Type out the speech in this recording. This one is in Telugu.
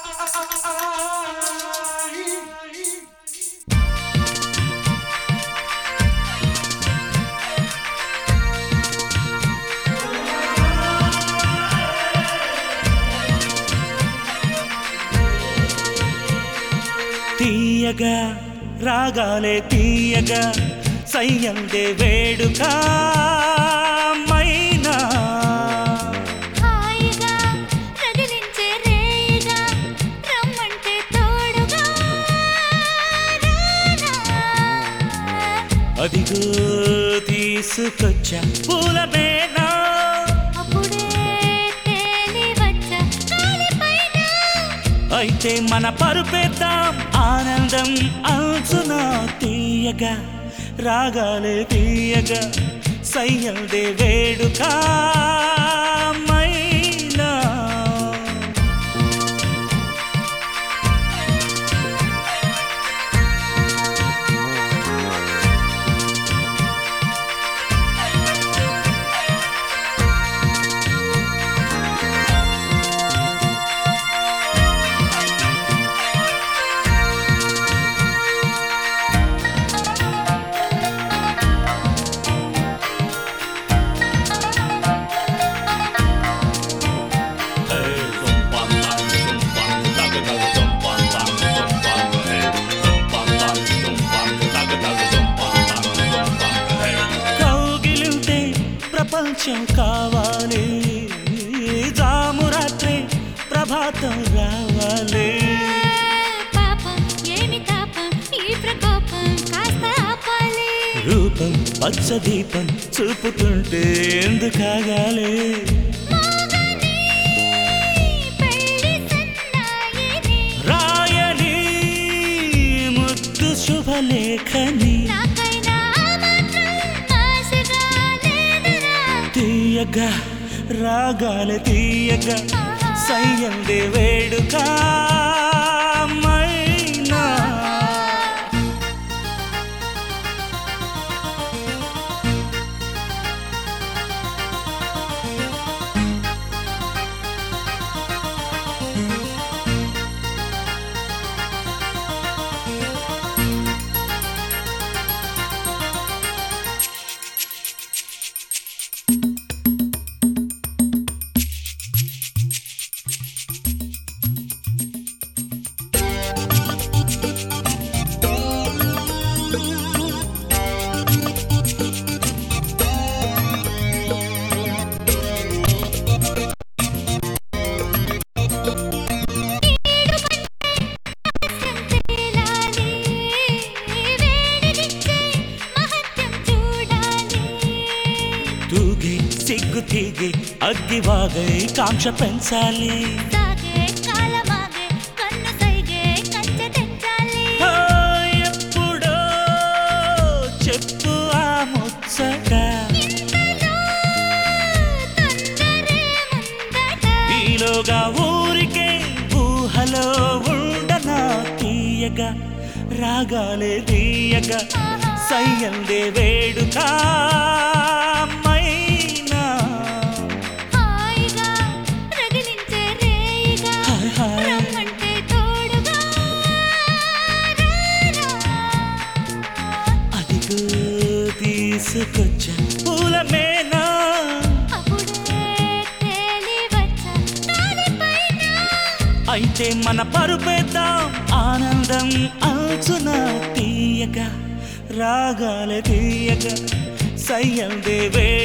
తీయగా రాగాలే తీయగా సయ్యందే వేడుక మైనా హాయిగా రగిలించే రేయిగా రమ్మంటే తోడుగా రానా అదిగో తీసుకొచ్చా పూల మేనా అప్పుడే తేలి వచ్చా గాలిపైన అయితే మన పరుపేద్దాం ఆనందం అంచున తీయగా రాగాలే తీయగా సయ్యందే వేడుక మైనా కౌగిలింటే ప్రపంచం కావాలి జాము రాత్రి ప్రభాతం రావాలి పాపం ఏమి తాపం ఈ ప్రకోపం కాస్త ఆపాలి రూపం పచ్చ దీపం చూపుతుంటే ఎందుకాగాలి మోగని పెళ్లి సన్నాయిని రాయని ముద్దు శుభలేఖని నాకైనా మాత్రం ఆశగా లేదురా తీయగా రాగాలి తీయగా సయ్యందే వేడుక మైనా తేలాలి వేడినిచ్చే మహత్యం చూడాలి తూగి సిగ్గు తీగి అగ్గి వాగై కాంక్ష పెంచాలి సాగే కాలమాగే కన్ను సైగే కంచె తెంచాలి ఓ, ఎప్పుడో చెప్పు ఆ ముచ్చట ఇంతలో తొందరే ముందట ఈలోగా ఊరికే ఊహలో ఉండనా తీయగా రాగాలే తీయగా సయ్యందే వేడుక మైనా హాయిగా రగిలించే రేయిగా హాయ్ హాయ్. రమ్మంటే తోడుగా రానా అదిగో తీసుకొచ్చా పూల మేనా అప్పుడే తేలి వచ్చా గాలిపైన అయితే మన పరుపేద్దాం ఆనందం అంచున తీయగా రాగాలే తీయగా సయ్యందే వేడుక